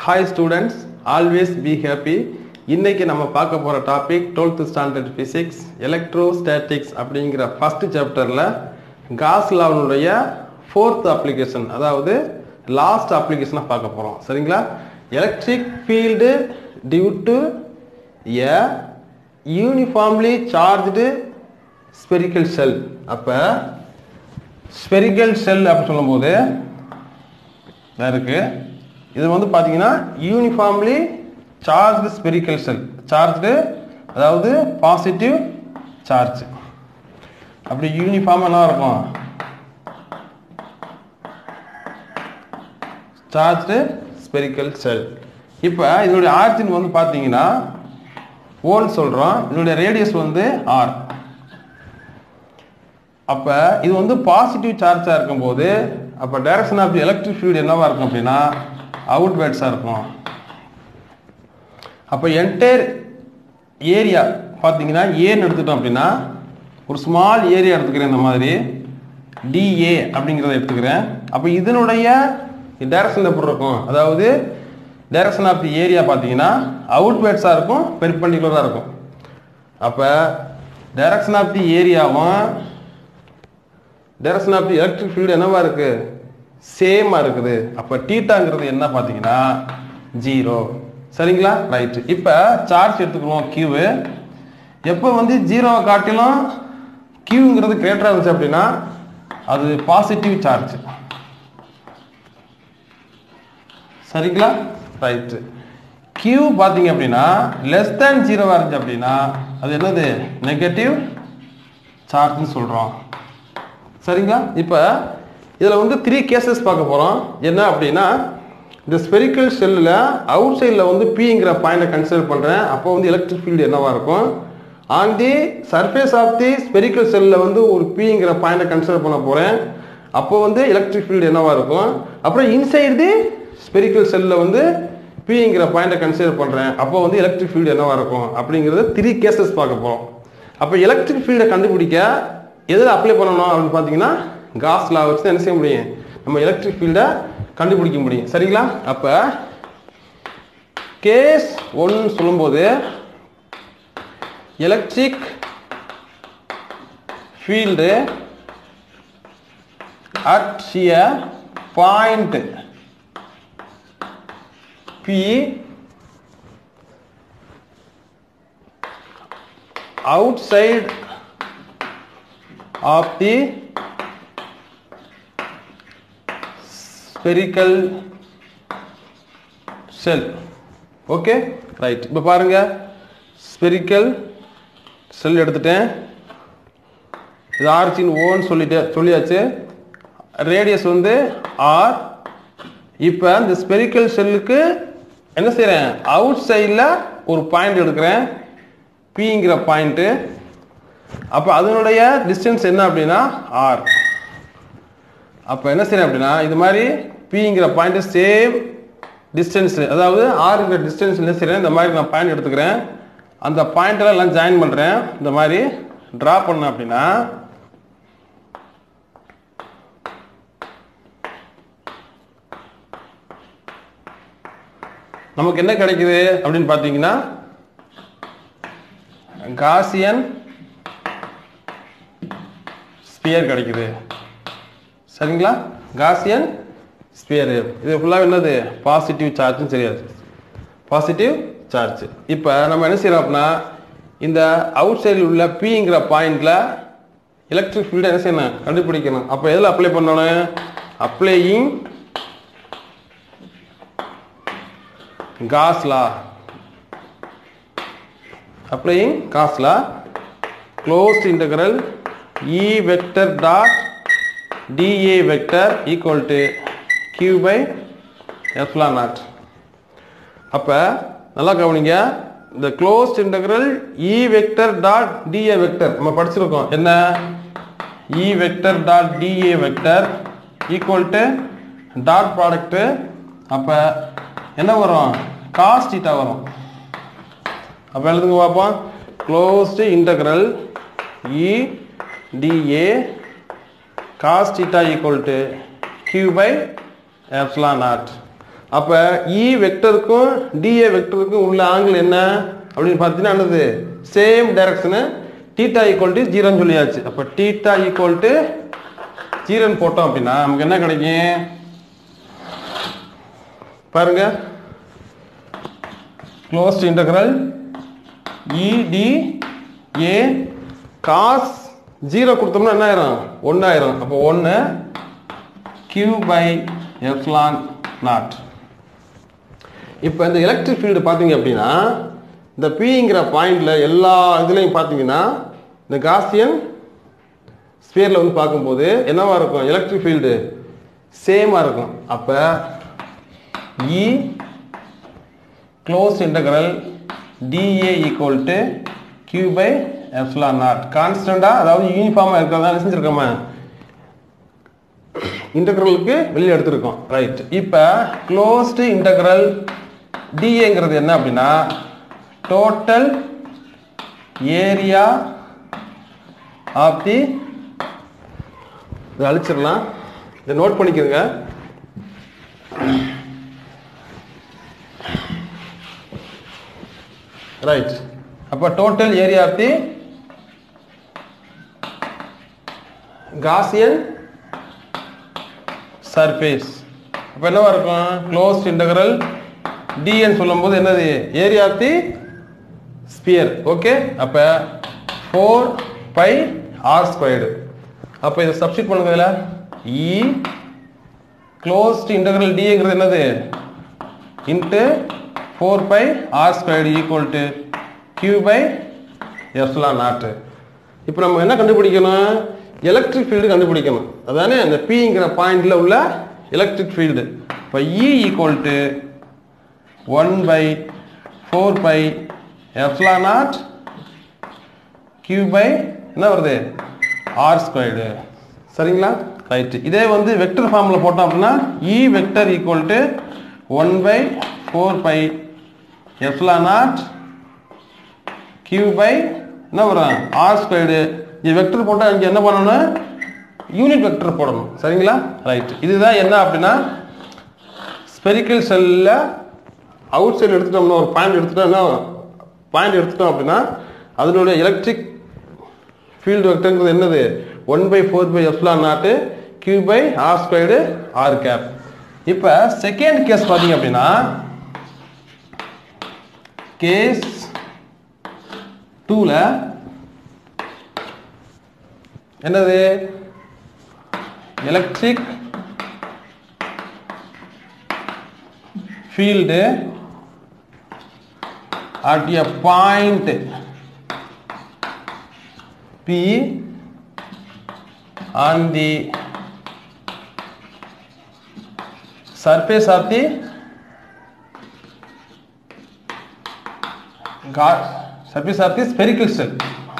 Hi students always be happy இன்னைக்கு நம்ம பார்க்க போகிற topic 12th standard physics electrostatics அப்படிங்கிற ஃபர்ஸ்ட் சாப்டரில் காஸ் லாவனுடைய ஃபோர்த் அப்ளிகேஷன் அதாவது லாஸ்ட் அப்ளிகேஷனை பார்க்க போகிறோம் சரிங்களா electric field due to a uniformly charged spherical shell அப்போ ஸ்பெரிக்கல் செல் அப்படின்னு சொல்லும்போது இதா இருக்கு இது வந்து பார்த்தீங்கன்னா uniformly charged spherical shell charged அதாவது பாசிட்டிவ் சார்ஜ் அப்படி யூனிஃபார்ம் என்ன இருக்கும் சார்ஜ்டு ஸ்பெரிக்கல் செல் இப்போ இதனுடைய ஆர்ஜின் வந்து பார்த்தீங்கன்னா ஓன் சொல்கிறோம் இதனுடைய ரேடியஸ் வந்து ஆர் அப்போ இது வந்து பாசிட்டிவ் சார்ஜாக இருக்கும்போது அப்போ direction of the electric field என்னவா இருக்கும் அப்படின்னா அவுட் வேர்ட்ஸாக இருக்கும் அப்போ என்டையர் ஏரியா பார்த்தீங்கன்னா ஏன்னு எடுத்துட்டோம் அப்படின்னா ஒரு ஸ்மால் ஏரியா எடுத்துக்கிறேன் இந்த மாதிரி டிஏ அப்படிங்கிறத எடுத்துக்கிறேன் அப்போ இதனுடைய டைரக்ஷன் எப்படி இருக்கும் அதாவது டைரக்ஷன் ஆஃப் தி ஏரியா பார்த்தீங்கன்னா அவுட் வேர்ட்ஸாக இருக்கும் பெர்பெண்டிகுலராக இருக்கும் அப்போ டைரக்ஷன் ஆஃப் தி ஏரியாவும் direction of the electric field என்னவா இருக்கு சேமா இருக்குது அப்போ டீட்டாங்கிறது என்ன பார்த்தீங்கன்னா ஜீரோ சரிங்களா ரைட் இப்போ சார்ஜ் எடுத்துக்கிறோம் கியூவு எப்போ வந்து ஜீரோவை காட்டிலும் கியூங்கிறது கிரேட்டராக இருந்துச்சு அப்படின்னா அது பாசிட்டிவ் சார்ஜ் சரிங்களா ரைட்டு கியூ பார்த்தீங்க அப்படின்னா லெஸ் தேன் ஜீரோவாக இருந்துச்சு அப்படின்னா அது என்னது நெகட்டிவ் சார்ஜ்னு சொல்கிறோம் சரிங்களா இப்போ இதில் வந்து த்ரீ கேசஸ் பார்க்க போகிறோம் என்ன அப்படின்னா இந்த ஸ்பெரிக்கல் செல்லில் அவுட் சைடில் வந்து பிங்கிற பாயிண்டை கன்சிடர் பண்ணுறேன் அப்போ வந்து எலக்ட்ரிக் ஃபீல்டு என்னவாக இருக்கும் on the surface of the spherical செல்லில் வந்து ஒரு பிங்கிற பாயிண்டை கன்சிடர் பண்ண போகிறேன் அப்போ வந்து எலக்ட்ரிக் ஃபீல்டு என்னவாக இருக்கும் அப்புறம் இன்சைடு தி ஸ்பெரிக்கல் செல்லில் வந்து பிங்கிற பாயிண்டை கன்சிடர் பண்ணுறேன் அப்போ வந்து எலக்ட்ரிக் ஃபீல்டு என்னவாக இருக்கும் அப்படிங்கிறத த்ரீ கேசஸ் பார்க்க போகிறோம் அப்போ எலக்ட்ரிக் ஃபீல்டை கண்டுபிடிக்க எதில் அப்ளை பண்ணணும் அப்படின்னு பார்த்தீங்கன்னா காஸ் லா வச்சு என்ன செய்ய முடியும் நம்ம எலக்ட்ரிக் ஃபீல்டை கண்டுபிடிக்க முடியும் சரிங்களா அப்போ கேஸ் ஒன்னு சொல்லும்போது electric field at a point P outside of the spherical cell okay right இப்போ பாருங்க ஸ்பெரிக்கல் செல் எடுத்துட்டேன் இது ஆர்ச்சின் ஓன்னு சொல்லிட்டு சொல்லியாச்சு ரேடியஸ் வந்து ஆர் இப்போ இந்த ஸ்பெரிக்கல் செல்லுக்கு என்ன செய்கிறேன் அவுட் சைடில் ஒரு பாயிண்ட் எடுக்கிறேன் பிங்கிற பாயிண்ட்டு அப்போ அதனுடைய டிஸ்டன்ஸ் என்ன அப்படின்னா ஆர் அப்போ என்ன செய்யறேன் அப்படின்னா இது மாதிரி பிங்கிற பாயிண்ட் சேம் டிஸ்டன்ஸ் அதாவது ஆறுங்கிற டிஸ்டன்ஸ் என்ன செய்யறேன் இந்த மாதிரி நான் பாயிண்ட் எடுத்துக்கிறேன் அந்த பாயிண்டெல்லாம் எல்லாம் ஜாயின் பண்ணுறேன் இந்த மாதிரி ட்ரா பண்ணேன் அப்படின்னா நமக்கு என்ன கிடைக்குது அப்படின்னு பார்த்தீங்கன்னா காசியன் ஸ்பியர் கிடைக்குது சரிங்களா காசியன் ஸ்பியர் இது ஃபுல்லாக என்னது பாசிட்டிவ் சார்ஜ்னு தெரியாது பாசிட்டிவ் சார்ஜ் இப்போ நம்ம என்ன செய்யறோம் அப்படின்னா இந்த அவுட் சைடில் உள்ள பிங்கிற பாயிண்ட்ல எலக்ட்ரிக் ஃபீல்டை என்ன செய்யணும் கண்டுபிடிக்கணும் அப்போ எதில் அப்ளை பண்ணணும் applying Gauss law applying Gauss law closed integral E vector dot dA vector equal to Q by epsilon naught அப்ப நல்லா கவனிங்க இந்த closed integral E vector dot dA vector நம்ம படிச்சிருக்கோம் என்ன E vector dot dA vector equal to dot product அப்ப என்ன வரும் cos theta வரும் அப்போ எழுதுங்க பார்ப்போம் closed integral E D A cos theta equal to Q by epsilon naught அப்ப இ வெக்டருக்கும் டிஏ வெக்டருக்கும் உள்ள ஆங்கிள் என்ன அப்படின்னு பார்த்தீங்கன்னா என்னது சேம் டைரக்ஷனு டீட்டா ஈக்குவல் டு ஜீரோன்னு சொல்லியாச்சு அப்ப டீட்டா ஈக்குவல் டு ஜீரோன்னு போட்டோம் அப்படின்னா நமக்கு என்ன கிடைக்கும் பாருங்க க்ளோஸ்ட் இன்டகிரல் இடி ஏ காஸ் ஜீரோ கொடுத்தோம்னா என்ன ஆயிரும் ஒன்றாயிரம் அப்போ ஒன்று கியூ பை எப்லான் நாட் இப்போ இந்த எலக்ட்ரிக் ஃபீல்டு பார்த்தீங்க அப்படின்னா இந்த பிங்கிற பாயிண்ட்ல எல்லா இதுலையும் பார்த்தீங்கன்னா இந்த காசியன் ஸ்பியரில் வந்து பார்க்கும்போது என்னவா இருக்கும் எலக்ட்ரிக் ஃபீல்டு சேமாக இருக்கும் அப்போ E closed integral D A equal to Q by epsilon naught கான்ஸ்டண்டாக அதாவது யூனிஃபார்மாக இருக்கிறதா என்ன செஞ்சுருக்கோமா இன்டகிரலுக்கு வெளியே எடுத்திருக்கோம் ரைட் இப்போ க்ளோஸ்டு இன்டகிரல் டிஏங்கிறது என்ன அப்படின்னா டோட்டல் ஏரியா ஆஃப் தி இதை அழிச்சிடலாம் இதை நோட் பண்ணிக்கிறங்க ரைட் அப்போ total area of the Gaussian surface அப்போ என்னவா இருக்கும் க்ளோஸ்ட் இன்டகரல் டிஎன் சொல்லும்போது என்னது area of the sphere okay அப்போ ஃபோர் பை ஆர் ஸ்கொயர்டு அப்போ இதை சப்ஸ்டிட் பண்ணுங்க இதில் இ க்ளோஸ்ட் இன்டகரல் டிங்கிறது என்னது into four pi R squared equal to Q by epsilon naught இப்போ நம்ம என்ன கண்டுபிடிக்கணும் எலக்ட்ரிக் ஃபீல்டு கண்டுபிடிக்கணும் அதானே அந்த பிங்கிற பாயிண்ட்ல உள்ள எலக்ட்ரிக் ஃபீல்டு இப்போ E equal to one by four pi epsilon naught Q by என்ன வருது ஆர் ஸ்கொயர்டு சரிங்களா ரைட்டு இதே வந்து வெக்டர் ஃபார்மில் போட்டோம் அப்படின்னா E vector equal to one by four pi epsilon naught Q by என்ன வரும் ஆர் ஸ்கொயர்டு இது வெக்டர் போட்டால் இங்கே என்ன பண்ணணும் யூனிட் வெக்டர் போடணும் சரிங்களா ரைட் இதுதான் என்ன அப்படின்னா ஸ்பெரிக்கல் செல்லில் அவுட் சைடு எடுத்துட்டோம்னா ஒரு பாயிண்ட் எடுத்துட்டோம்னா பாயிண்ட் எடுத்துட்டோம் அப்படின்னா அதனுடைய எலக்ட்ரிக் ஃபீல்டு வெக்டர்ங்கிறது என்னது one by four pi epsilon naught Q by R squared R cap இப்போ செகண்ட் கேஸ் பார்த்தீங்க அப்படின்னா கேஸ் டூவில் என்னது electric field at a point P on the surface of the ga- surface of the spherical cell.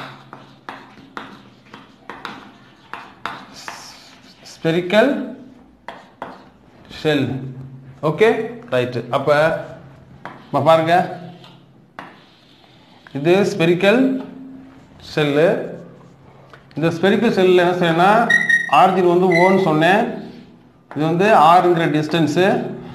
spherical shell okay right அப்போ பாருங்க இது spherical cell இந்த spherical செல்லில் என்ன செய்யணும்னா ஆர்ஜின் வந்து ஓன்னு சொன்னேன் இது வந்து ஆறுங்கிற டிஸ்டன்ஸு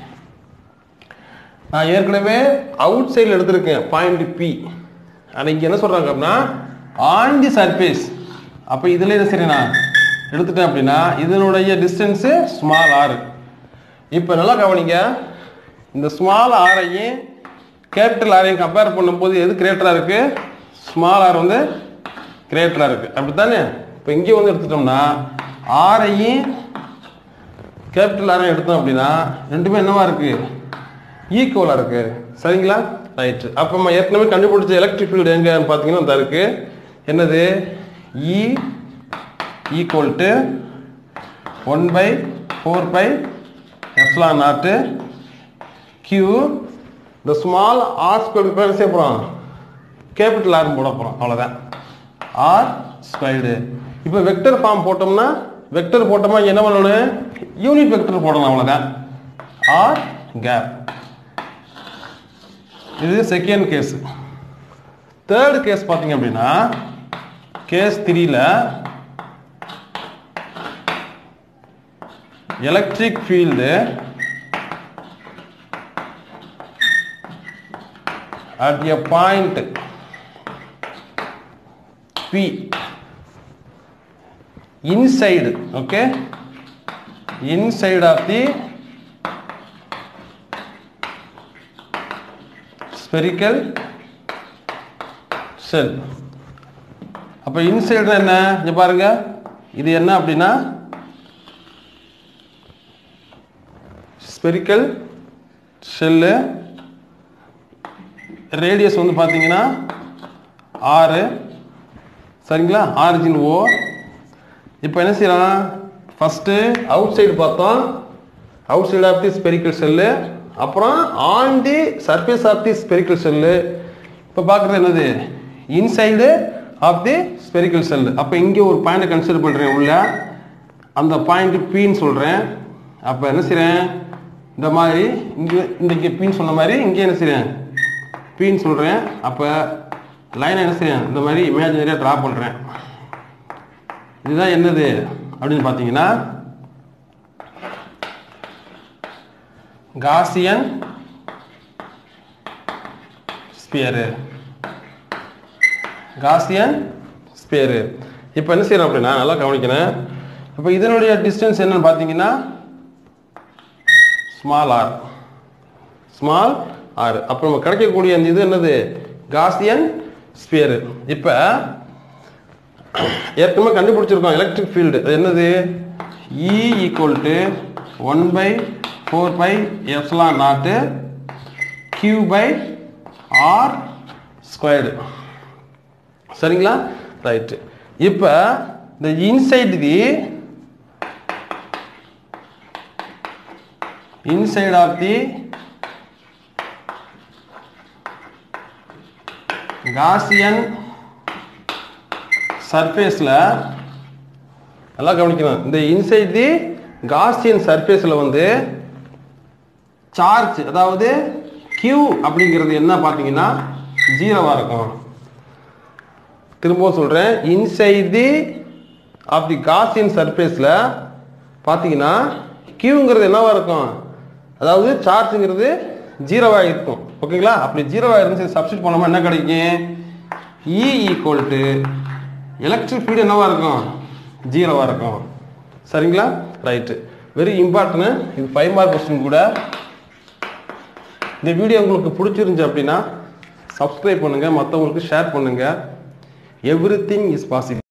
நான் ஏற்கனவே அவுட் சைடில் எடுத்திருக்கேன் பாயிண்ட் பி ஆனால் இங்கே என்ன சொல்கிறாங்க அப்படின்னா ஆன் தி சர்ஃபேஸ் அப்போ இதில் என்ன சரி நான் எடுத்துட்டேன் அப்படின்னா இதனுடைய டிஸ்டன்ஸு ஸ்மால் ஆறு இப்போ நல்லா கவனிங்க இந்த ஸ்மால் ஆரையும் கேபிட்டல் ஆரையும் கம்பேர் பண்ணும்போது எது கிரேட்டராக இருக்குது ஸ்மால் ஆர் வந்து கிரேட்டராக இருக்குது அப்படி தானே இப்போ இங்கே வந்து எடுத்துட்டோம்னா ஆரையும் கேபிட்டல் ஆரையும் எடுத்தோம் அப்படின்னா ரெண்டுமே என்னவா இருக்குது ஈக்குவலாக இருக்குது சரிங்களா ரைட்டு அப்போ நம்ம ஏற்கனவே கண்டுபிடிச்ச எலக்ட்ரிக் ஃபீல்டு எங்கன்னு பார்த்தீங்கன்னா இந்த இருக்குது என்னது E equal to one by four pi epsilon naught Q இந்த ஸ்மால் ஆர் ஸ்கொயர் பேர் செய்ய போகிறோம் கேபிட்டல் ஆர் போட போகிறோம் அவ்வளோதான் ஆர் ஸ்கொயர்டு இப்போ வெக்டர் ஃபார்ம் போட்டோம்னா வெக்டர் போட்டோமா என்ன பண்ணணும் யூனிட் வெக்டர் போடணும் அவ்வளோதான் ஆர் கேப் இது செகண்ட் கேஸ் தேர்ட் கேஸ் பார்த்தீங்க அப்படின்னா கேஸ் த்ரீல electric field at a point P inside okay inside of the spherical cell அப்போ இன்சைடு என்ன இங்க பாருங்க இது என்ன அப்படின்னா ஸ்பெரிக்கல் ஷெல்லு ரேடியஸ் வந்து பார்த்தீங்கன்னா ஆறு சரிங்களா ஆரிஜின் ஓ இப்போ என்ன செய்யலாம் ஃபஸ்ட்டு அவுட் சைடு பார்த்தோம் outside of the spherical செல்லு அப்புறம் on the surface of the spherical செல்லு இப்போ பார்க்குறது என்னது இன்சைடு ஆஃப் தி ஸ்பெரிக்கல் செல்லு அப்போ இங்கே ஒரு பாயிண்டை கன்சிடர் பண்ணுறேன் உள்ள அந்த பாயிண்ட் பின்னு சொல்கிறேன் அப்போ என்ன செய்கிறேன் இந்த மாதிரி இங்கே இந்த இங்கே பின்னு சொன்ன மாதிரி இங்கே என்ன செய்கிறேன் பின்னு சொல்கிறேன் அப்போ லைனை என்ன செய்றேன் இந்த மாதிரி இமேஜினரியாக ட்ரா பண்ணுறேன் இதுதான் என்னது அப்படின்னு பார்த்தீங்கன்னா காசியன் ஸ்பியரு காசியன் ஸ்பியரு இப்போ என்ன செய்யறோம் அப்படின்னா நல்லா கவனிக்கணும் இப்போ இதனுடைய டிஸ்டன்ஸ் என்னன்னு பார்த்தீங்கன்னா ஸ்மால் ஆர் ஸ்மால் ஆர் அப்போ நம்ம கிடைக்கக்கூடிய அந்த இது என்னது காசியன் ஸ்பியரு இப்போ ஏற்கனவே கண்டுபிடிச்சிருக்கோம் எலக்ட்ரிக் ஃபீல்டு அது என்னது E equal to one by four pi epsilon naught Q by R squared சரிங்களா ரைட்டு இப்போ இந்த inside the inside of the Gaussian சர்ஃபேஸில் நல்லா கவனிக்கணும் இந்த இன்சைட் தி காசியன் சர்ஃபேஸில் வந்து சார்ஜ் அதாவது கியூ அப்படிங்கிறது என்ன பார்த்தீங்கன்னா ஜீரோவாக இருக்கும் திரும்பவும் சொல்கிறேன் inside the of the Gaussian சர்ஃபேஸில் பார்த்தீங்கன்னா கியூங்கிறது என்னவா இருக்கும் அதாவது சார்ஜுங்கிறது ஜீரோவாக இருக்கும் ஓகேங்களா அப்படி ஜீரோவாக இருந்து சப்ஸ்டிட் பண்ணோமா என்ன கிடைக்கும் E equal to electric field என்னவா இருக்கும் ஜீரோவாக இருக்கும் சரிங்களா ரைட்டு வெரி இம்பார்ட்டன்ட் இது ஃபைவ் மார்க் கொஸ்டின் கூட இந்த வீடியோ உங்களுக்கு பிடிச்சிருந்துச்சு அப்படின்னா சப்ஸ்கிரைப் பண்ணுங்கள் மற்றவங்களுக்கு ஷேர் பண்ணுங்கள் எவ்ரி திங் இஸ் பாசிபிள்